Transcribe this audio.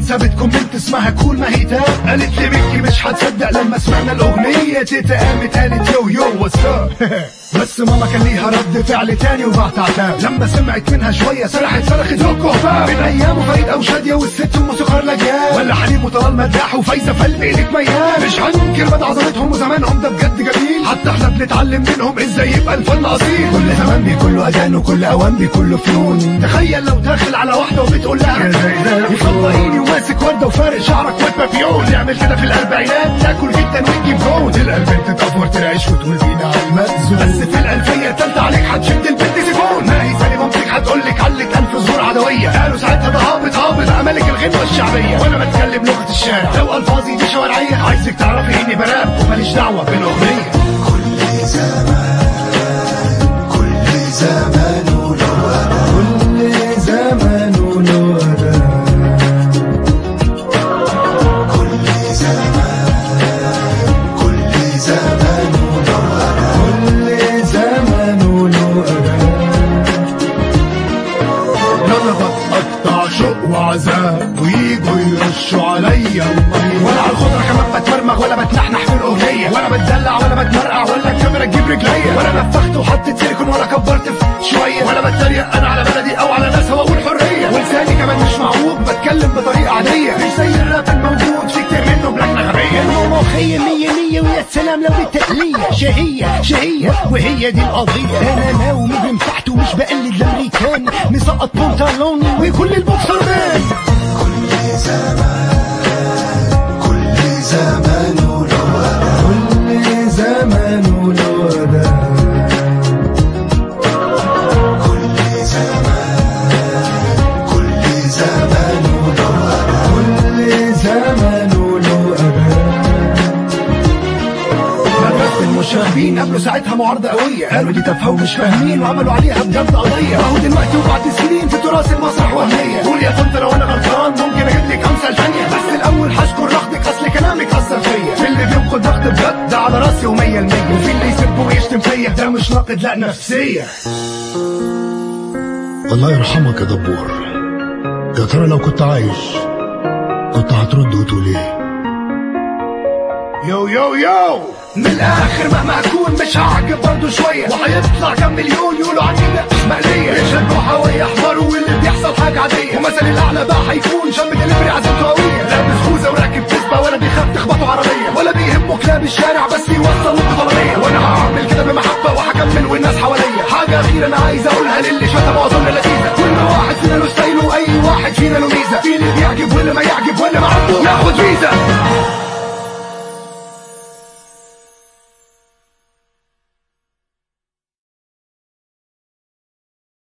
سابت كومنت اسمها كول ما هي تاب قالت لي ميكي مش هتصدق لما سمعنا الاغنيه تيتا قامت قالت يو يو واتساب بس ماما كان ليها رد فعل تاني وبعت عتاب لما سمعت منها شويه سرحت صرخت هوكو هباب من ايام فريد او شاديه والست الموسيقار لجان ولا حليم وطلال مداح وفايزه فلق ايدك ميال مش هننكر مدى عظمتهم وزمانهم ده بجد جميل حتى احنا بنتعلم منهم ازاي يبقى الفن اصيل كل زمان بيكون له اذان وكل اوان بيكون له فنون تخيل لو داخل على واحده وبتقول لها يخبى ايدي وماسك ورده وفارق شعرك وبابيون تعمل كده في الاربعينات تاكل جدا وتجيب جون تلقى البنت تكفر ترعش وتقول بينا على المأذون بس في الالفيه التالتة عليك هتشد البنت سيفون ما هي ثاني مامتك هتقول لك علك الف زهور عدويه قالوا ساعتها ده هابط هابط بقى ملك الغنوه الشعبيه وانا بتكلم لغه الشارع لو الفاظي دي شوارعيه عايزك تعرفي اني براب وماليش دعوه بالاغنيه كل زمان كل زمان وله كل زمان وله كل زمان كل زمان وله كل زمان وله انا بتقطع شوق وعذاب ويجوا يرشوا عليا المية ولا على الخضرة كمان بتمرمغ ولا بتنحنح في الأغنية ولا بتدلع ولا بتمرقع ولا الكاميرا تجيب رجليا ولا نفخت وحطيت سيليكون ولا كبرت في شوية ولا بتريق أنا على بلدي أو على ناس وأقول حرية ولساني كمان مش معوج بتكلم بطريقة عادية مش زي الراب الموجود في كتير منه بلكنة غبية مخية مية مية ويا سلام لو بالتقلية شهية شهية وهي دي القضية أنا ناوي من تحت ومش بقلد الأمريكان مسقط بنطلوني وكل البوكسر مان كل زمان كل زمان وله كل زمان وله كل زمان كل زمان وله كل زمان وله مدرسة المشاغبين قبلوا ساعتها معارضة قوية قالوا دي تافهة ومش فاهمين وعملوا عليها بجد قضية اهو دلوقتي وبعد سنين في تراث المسرح وهمية قول يا طنط لو انا غلطان ممكن اجيب لك امثال تانية بس الاول هشكر نقدك اصل كلامك اثر فيا في اللي بينقد نقد بجد ده على راسي ومية المية وفي اللي يسب ويشتم فيا ده مش ناقد لا نفسية الله يرحمك يا دبور يا ترى لو كنت عايش كنت هترد وتقول ايه يو يو يو من الاخر مهما اكون مش هعجب برضه شويه وهيطلع كام مليون يقولوا عني لا مش مقليه يشدوا ويحضروا واللي بيحصل حاجه عاديه ومثل الاعلى بقى هيكون شاب دليفري عزيمته قويه لابس